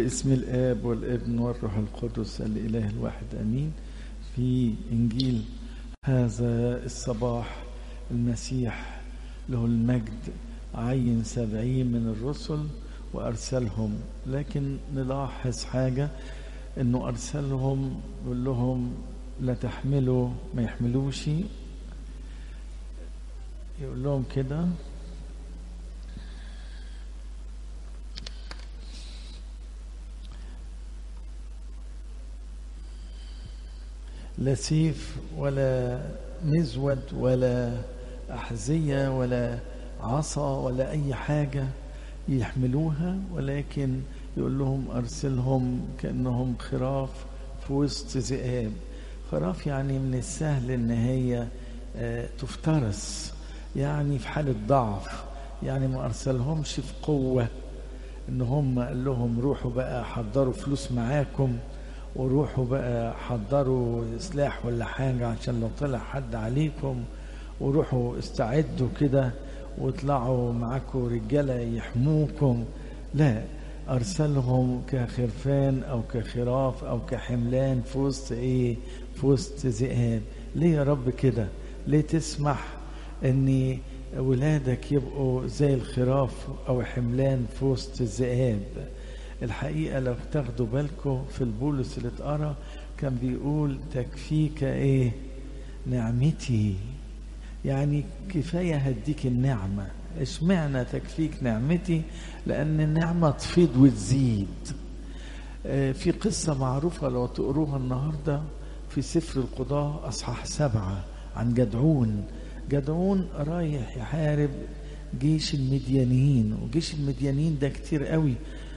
باسم الآب والابن والروح القدس الإله الواحد أمين في إنجيل هذا الصباح المسيح له المجد عين سبعين من الرسل وأرسلهم لكن نلاحظ حاجة أنه أرسلهم يقول لهم لا تحملوا ما يحملوش يقول لهم كده لا سيف ولا مزود ولا أحذية ولا عصا ولا أي حاجة يحملوها ولكن يقول لهم أرسلهم كأنهم خراف في وسط ذئاب خراف يعني من السهل إن هي تفترس يعني في حالة ضعف يعني ما أرسلهمش في قوة إن هم قال لهم روحوا بقى حضروا فلوس معاكم وروحوا بقى حضروا سلاح ولا حاجة عشان لو طلع حد عليكم وروحوا استعدوا كده واطلعوا معاكم رجالة يحموكم لا أرسلهم كخرفان أو كخراف أو كحملان في وسط إيه في وسط ذئاب ليه يا رب كده ليه تسمح أن ولادك يبقوا زي الخراف أو حملان في وسط الذئاب الحقيقة لو تاخدوا بالكم في البولس اللي اتقرا كان بيقول تكفيك ايه نعمتي يعني كفاية هديك النعمة اشمعنى تكفيك نعمتي لأن النعمة تفيض وتزيد اه في قصة معروفة لو تقروها النهاردة في سفر القضاء أصحاح سبعة عن جدعون جدعون رايح يحارب جيش المديانيين وجيش المديانيين ده كتير قوي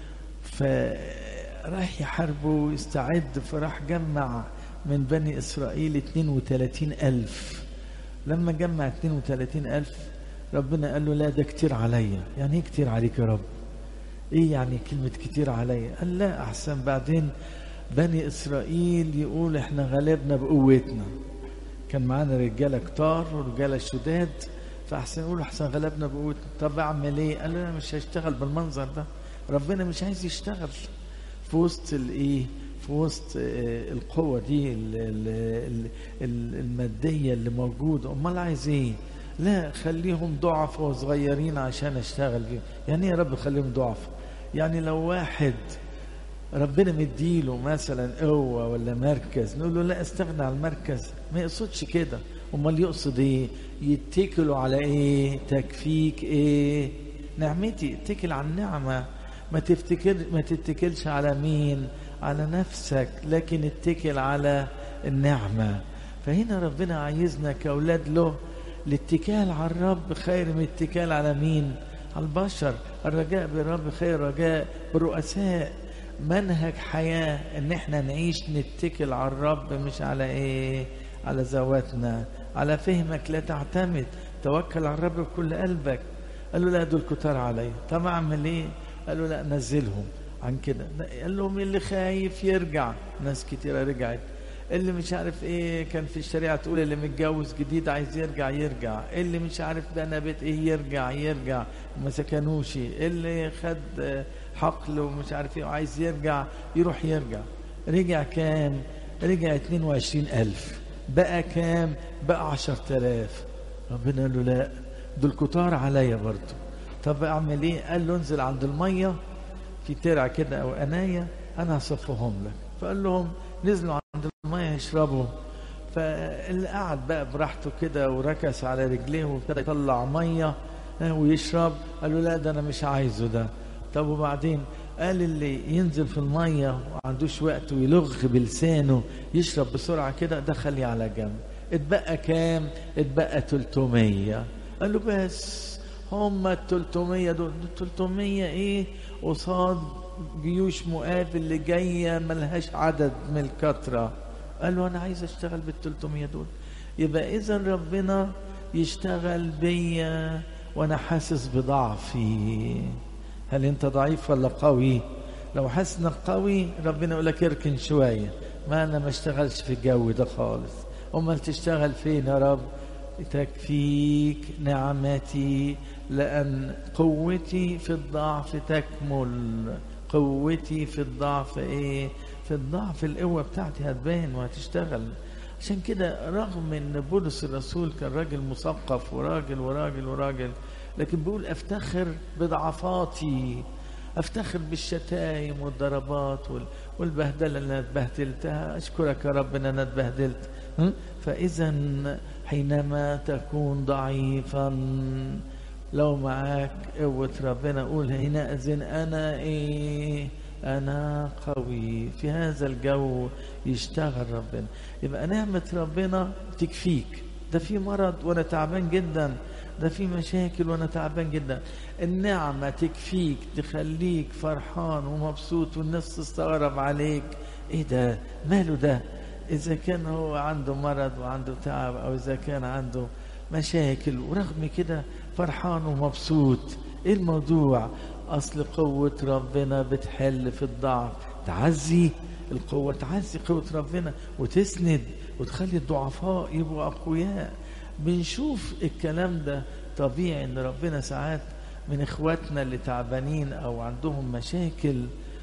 فراح يحاربه ويستعد فراح جمع من بني إسرائيل 32 ألف لما جمع 32 ألف ربنا قال له لا ده كتير عليا يعني ايه كتير عليك يا رب ايه يعني كلمة كتير عليا قال لا أحسن بعدين بني إسرائيل يقول احنا غلبنا بقوتنا كان معانا رجالة كتار ورجالة شداد فأحسن يقول أحسن غلبنا بقوتنا طب أعمل إيه؟ قال له أنا مش هشتغل بالمنظر ده ربنا مش عايز يشتغل في وسط الايه في وسط القوه دي الماديه اللي موجوده امال عايز ايه لا خليهم ضعف وصغيرين عشان اشتغل فيهم يعني ايه يا رب خليهم ضعف يعني لو واحد ربنا مديله مثلا قوه ولا مركز نقول له لا استغنى عن المركز ما يقصدش كده امال يقصد ايه يتكلوا على ايه تكفيك ايه نعمتي اتكل على النعمه ما تفتكر ما تتكلش على مين على نفسك لكن اتكل على النعمة فهنا ربنا عايزنا كأولاد له الاتكال على الرب خير من الاتكال على مين على البشر الرجاء بالرب خير رجاء بالرؤساء منهج حياة ان احنا نعيش نتكل على الرب مش على ايه على ذواتنا على فهمك لا تعتمد توكل على الرب بكل قلبك قال له لا دول كتار عليا طب اعمل ايه قالوا لا نزلهم عن كده قال لهم اللي خايف يرجع ناس كتيرة رجعت اللي مش عارف ايه كان في الشريعة تقول اللي متجوز جديد عايز يرجع يرجع اللي مش عارف بنى بيت ايه يرجع يرجع ما سكنوش اللي خد حقل ومش عارف ايه وعايز يرجع يروح يرجع رجع كام رجع 22 ألف بقى كام بقى 10000 ربنا قال له لا دول كتار عليا برضه طب اعمل ايه قال له انزل عند الميه في ترع كده او انايه انا هصفهم لك فقال لهم نزلوا عند الميه يشربوا فاللي قعد بقى براحته كده وركس على رجليه وابتدى يطلع ميه ويشرب قال له لا ده انا مش عايزه ده طب وبعدين قال اللي ينزل في الميه وعندوش وقت ويلغ بلسانه يشرب بسرعه كده ده خليه على جنب اتبقى كام اتبقى 300 قال له بس هم ال 300 دول 300 ايه قصاد جيوش مؤاب اللي جايه ملهاش عدد من الكثره قال له انا عايز اشتغل بال 300 دول يبقى اذا ربنا يشتغل بيا وانا حاسس بضعفي هل انت ضعيف ولا قوي لو حاسس انك قوي ربنا يقول لك اركن شويه ما انا ما اشتغلش في الجو ده خالص امال تشتغل فين يا رب تكفيك نعمتي لأن قوتي في الضعف تكمل قوتي في الضعف ايه في الضعف القوة بتاعتي هتبان وهتشتغل عشان كده رغم ان بولس الرسول كان راجل مثقف وراجل وراجل وراجل لكن بيقول افتخر بضعفاتي افتخر بالشتايم والضربات وال- والبهدله اللي انا اتبهدلتها اشكرك يا رب ان انا اتبهدلت م? فاذا حينما تكون ضعيفا لو معاك قوة ربنا قول حينئذ أنا إيه أنا قوي في هذا الجو يشتغل ربنا يبقى نعمة ربنا تكفيك ده في مرض وأنا تعبان جدا ده في مشاكل وأنا تعبان جدا النعمة تكفيك تخليك فرحان ومبسوط والناس تستغرب عليك إيه ده ماله ده إذا كان هو عنده مرض وعنده تعب أو إذا كان عنده مشاكل ورغم كده فرحان ومبسوط ايه الموضوع اصل قوة ربنا بتحل في الضعف تعزي القوة تعزي قوة ربنا وتسند وتخلي الضعفاء يبقوا اقوياء بنشوف الكلام ده طبيعي ان ربنا ساعات من اخواتنا اللي تعبانين او عندهم مشاكل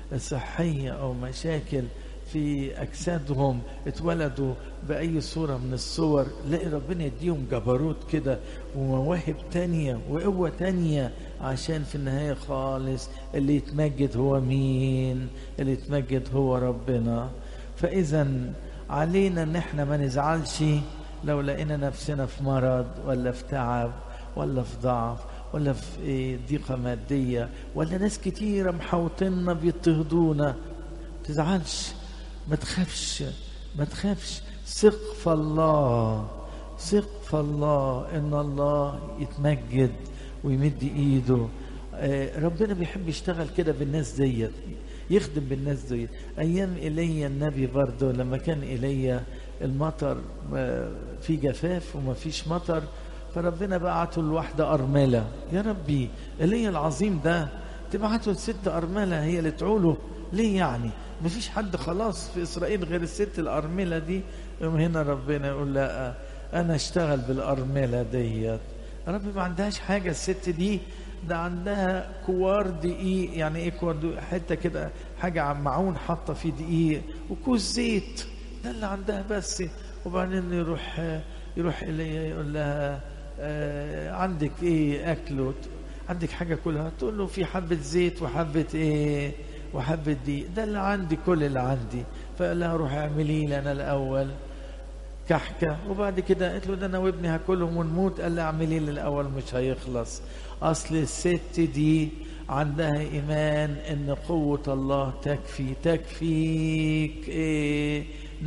صحية او مشاكل في اجسادهم اتولدوا باي صوره من الصور لاقي ربنا يديهم جبروت كده ومواهب تانية وقوه تانية عشان في النهايه خالص اللي يتمجد هو مين اللي يتمجد هو ربنا فاذا علينا ان احنا ما نزعلش لو لقينا نفسنا في مرض ولا في تعب ولا في ضعف ولا في إيه ضيقه ماديه ولا ناس كتيره محوطيننا بيضطهدونا تزعلش ما تخافش ما تخافش ثق في الله ثق في الله ان الله يتمجد ويمد ايده آه، ربنا بيحب يشتغل كده بالناس ديت يخدم بالناس ديت ايام ايليا النبي برضه لما كان ايليا المطر آه، في جفاف وما فيش مطر فربنا بعته لواحده ارمله يا ربي ايليا العظيم ده تبعته لست ارمله هي اللي تعوله ليه يعني مفيش حد خلاص في اسرائيل غير الست الارمله دي يوم هنا ربنا يقول لا انا اشتغل بالارمله ديت رب ما عندهاش حاجه الست دي ده عندها كوار دقيق يعني ايه كوار دقيق حته كده حاجه عم معون حاطه فيه دقيق وكوز زيت ده اللي عندها بس وبعدين يروح يروح اليها يقول لها آه عندك ايه اكل وت- عندك حاجه كلها تقول له في حبه زيت وحبه ايه وحبه دقيق ده اللي عندي كل اللي عندي فقال لها روحي اعملي لي انا الاول كحكه وبعد كده قلت له ده انا وابني هاكلهم ونموت قال لي اعملي لي الاول مش هيخلص اصل الست دي عندها ايمان ان قوه الله تكفي تكفيك ايه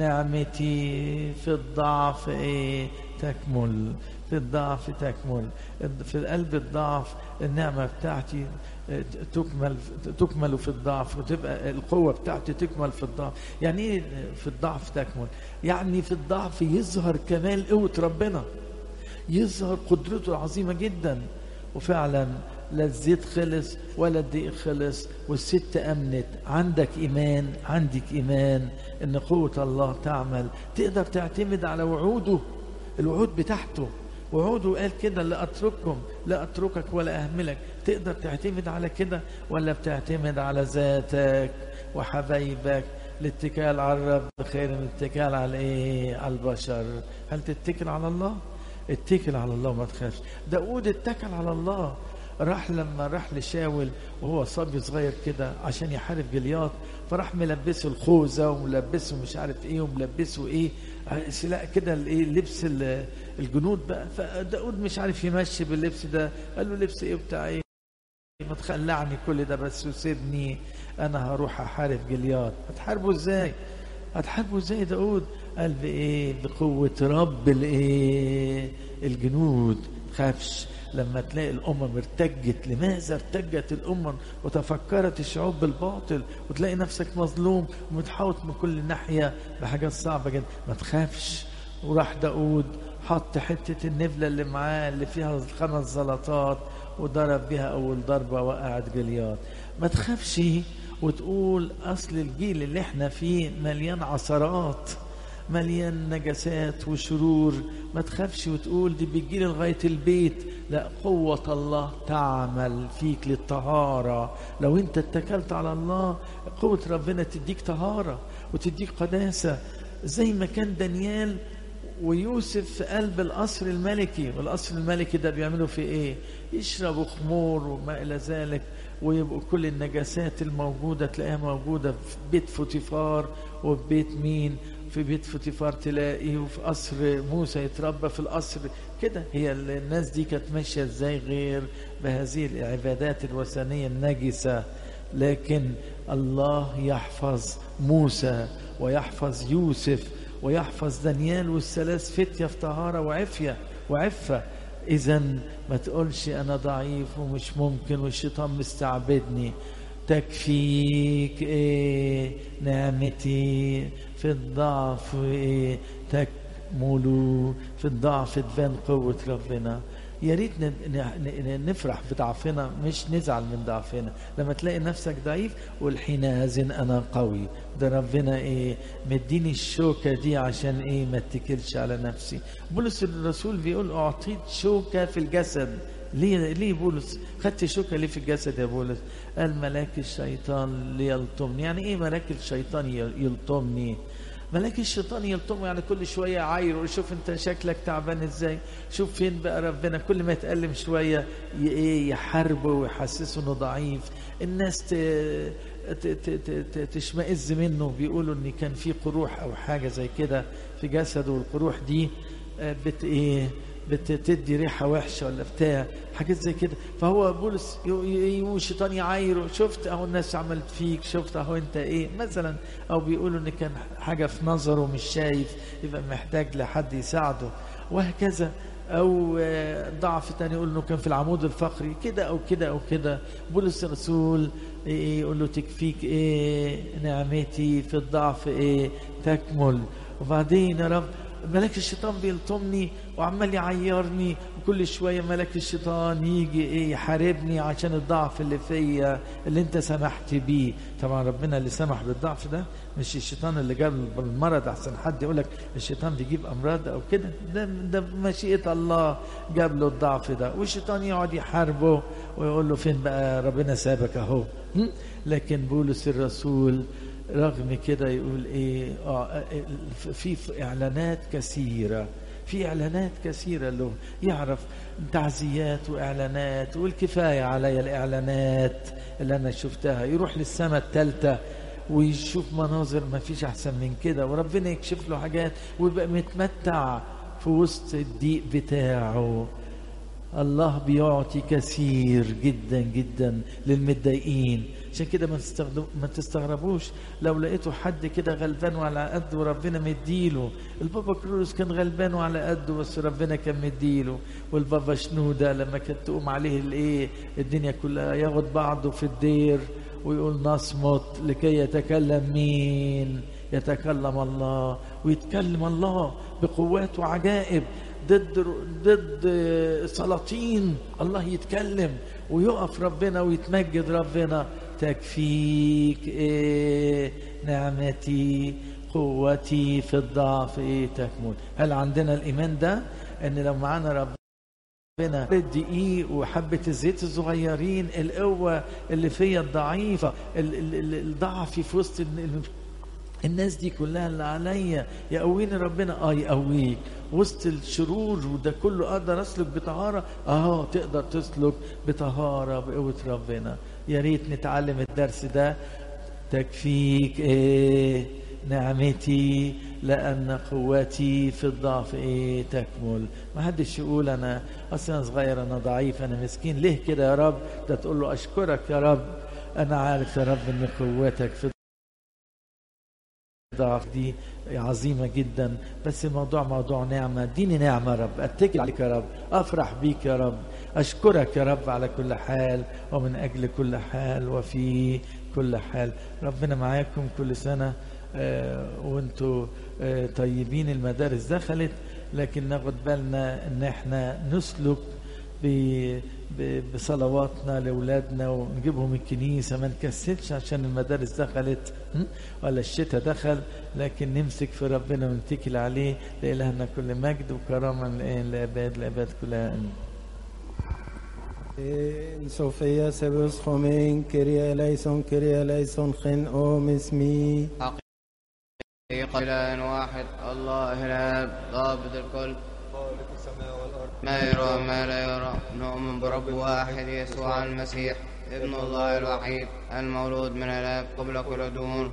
نعمتي في الضعف ايه تكمل في الضعف تكمل في قلب الضعف النعمه بتاعتي تكمل تكمل في الضعف وتبقى القوة بتاعتي تكمل في الضعف يعني ايه في الضعف تكمل يعني في الضعف يظهر كمال قوة ربنا يظهر قدرته العظيمة جدا وفعلا لا الزيت خلص ولا الدقيق خلص والست أمنت عندك إيمان عندك إيمان إن قوة الله تعمل تقدر تعتمد على وعوده الوعود بتاعته وعوده قال كده لا أترككم لا أتركك ولا أهملك تقدر تعتمد على كده ولا بتعتمد على ذاتك وحبايبك الاتكال على الرب خير من الاتكال على ايه على البشر هل تتكل على الله اتكل على الله ما تخافش داود اتكل على الله راح لما راح لشاول وهو صبي صغير كده عشان يحارب جلياط فراح ملبسه الخوذه وملبسه مش عارف ايه وملبسه ايه سلاح كده الايه لبس ال- الجنود بقى فداود مش عارف يمشي باللبس ده قال له لبس ايه بتاع ايه ما تخلعني كل ده بس وسيبني انا هروح احارب جلياط هتحاربه ازاي هتحاربه ازاي داود قال بايه بقوه رب الايه الجنود خافش لما تلاقي الامم ارتجت لماذا ارتجت الامم وتفكرت الشعوب بالباطل وتلاقي نفسك مظلوم ومتحوط من كل ناحيه بحاجات صعبه جدا ما تخافش وراح داود حط حته النبله اللي معاه اللي فيها خمس زلطات وضرب بها اول ضربه وقعت جليات ما تخافش وتقول اصل الجيل اللي احنا فيه مليان عثرات مليان نجاسات وشرور ما تخافش وتقول دي بتجيلي لغاية البيت لا قوة الله تعمل فيك للطهارة لو انت اتكلت على الله قوة ربنا تديك طهارة وتديك قداسة زي ما كان دانيال ويوسف في قلب القصر الملكي والقصر الملكي ده بيعملوا فيه ايه يشربوا خمور وما الى ذلك ويبقوا كل النجاسات الموجودة تلاقيها موجودة في بيت فوتيفار وفي بيت مين في بيت فوتيفار تلاقي وفي قصر موسى يتربى في القصر كده هي الناس دي كانت ماشية ازاي غير بهذه العبادات الوثنية النجسة لكن الله يحفظ موسى ويحفظ يوسف ويحفظ دانيال والثلاث فتية في طهارة وعفية وعفة إذا ما تقولش أنا ضعيف ومش ممكن والشيطان مستعبدني تكفيك إيه نعمتي في الضعف إيه تكمل في الضعف تبان قوة ربنا يا ريت نفرح بضعفنا مش نزعل من ضعفنا لما تلاقي نفسك ضعيف قول حينئذ انا قوي ده ربنا ايه مديني الشوكه دي عشان ايه ما اتكلش على نفسي بولس الرسول بيقول اعطيت شوكه في الجسد ليه ليه بولس خدت شوكه ليه في الجسد يا بولس قال ملاك الشيطان ليلطمني يعني ايه ملاك الشيطان يلطمني ملاك الشيطان يلطمه يعني كل شوية عاير شوف انت شكلك تعبان ازاي شوف فين بقى ربنا كل ما يتألم شوية ايه يحاربه ويحسسه انه ضعيف الناس ت... ت... ت... تشمئز منه بيقولوا ان كان في قروح او حاجة زي كده في جسده والقروح دي بت ايه بتدي ريحة وحشة ولا بتاع حاجات زي كده فهو بولس الشيطان يعايره شفت اهو الناس عملت فيك شفت اهو انت ايه مثلا او بيقولوا ان كان حاجة في نظره مش شايف يبقى محتاج لحد يساعده وهكذا او ضعف تاني يقول انه كان في العمود الفقري كده او كده او كده بولس الرسول إيه يقول له تكفيك ايه نعمتي في الضعف ايه تكمل وبعدين يا رب ملاك الشيطان بيلطمني وعمال يعيرني وكل شوية ملاك الشيطان يجي ايه يحاربني عشان الضعف اللي فيا اللي انت سمحت بيه طبعا ربنا اللي سمح بالضعف ده مش الشيطان اللي جاب المرض احسن حد يقول لك الشيطان بيجيب امراض او كده ده ده مشيئة الله جاب له الضعف ده والشيطان يقعد يحاربه ويقول له فين بقى ربنا سابك اهو لكن بولس الرسول رغم كده يقول ايه آه في اعلانات كثيره في اعلانات كثيره له يعرف تعزيات واعلانات والكفايه علي الاعلانات اللي انا شفتها يروح للسماء الثالثه ويشوف مناظر ما فيش احسن من كده وربنا يكشف له حاجات ويبقى متمتع في وسط الضيق بتاعه الله بيعطي كثير جدا جدا للمتضايقين عشان كده ما ما تستغربوش لو لقيتوا حد كده غلبان وعلى قده وربنا مديله البابا كرولوس كان غلبان وعلى قده بس ربنا كان مديله والبابا شنودة لما كانت تقوم عليه الايه الدنيا كلها ياخد بعضه في الدير ويقول نصمت لكي يتكلم مين يتكلم الله ويتكلم الله بقوات وعجائب ضد ضد سلاطين الله يتكلم ويقف ربنا ويتمجد ربنا تكفيك إيه نعمتي قوتي في الضعف إيه تكمل هل عندنا الإيمان ده أن لو معانا ربنا الدقيق وحبة الزيت الصغيرين القوة اللي فيا الضعيفة الضعف في وسط الناس دي كلها اللي عليا يقويني ربنا اه يقويك وسط الشرور وده كله اقدر اسلك بطهاره اه تقدر تسلك بطهاره بقوه ربنا يا ريت نتعلم الدرس ده تكفيك ايه نعمتي لأن قوتي في الضعف إيه تكمل ما حدش يقول أنا أصلا صغير أنا ضعيف أنا مسكين ليه كده يا رب ده تقول له أشكرك يا رب أنا عارف يا رب أن قوتك في الضعف دي عظيمة جدا بس الموضوع موضوع نعمة اديني نعمة يا رب اتكل عليك يا رب افرح بيك يا رب اشكرك يا رب على كل حال ومن اجل كل حال وفي كل حال ربنا معاكم كل سنة آه وانتوا آه طيبين المدارس دخلت لكن ناخد بالنا ان احنا نسلك ب- ب- بصلواتنا لاولادنا ونجيبهم الكنيسه ما نكسلش عشان المدارس دخلت م? ولا الشتاء دخل لكن نمسك في ربنا ونتكل عليه لإلهنا كل مجد وكرامه للآن لاباد لاباد كلها امين En Sofia Sebus Homin, Kyrie eleison, Kyrie eleison, Gen Om Ismi. حقيقة إله واحد الله الآب ضابط الكل ما يرى وما لا يرى نؤمن برب واحد يسوع المسيح ابن الله الوحيد المولود من الآب قبل كل دون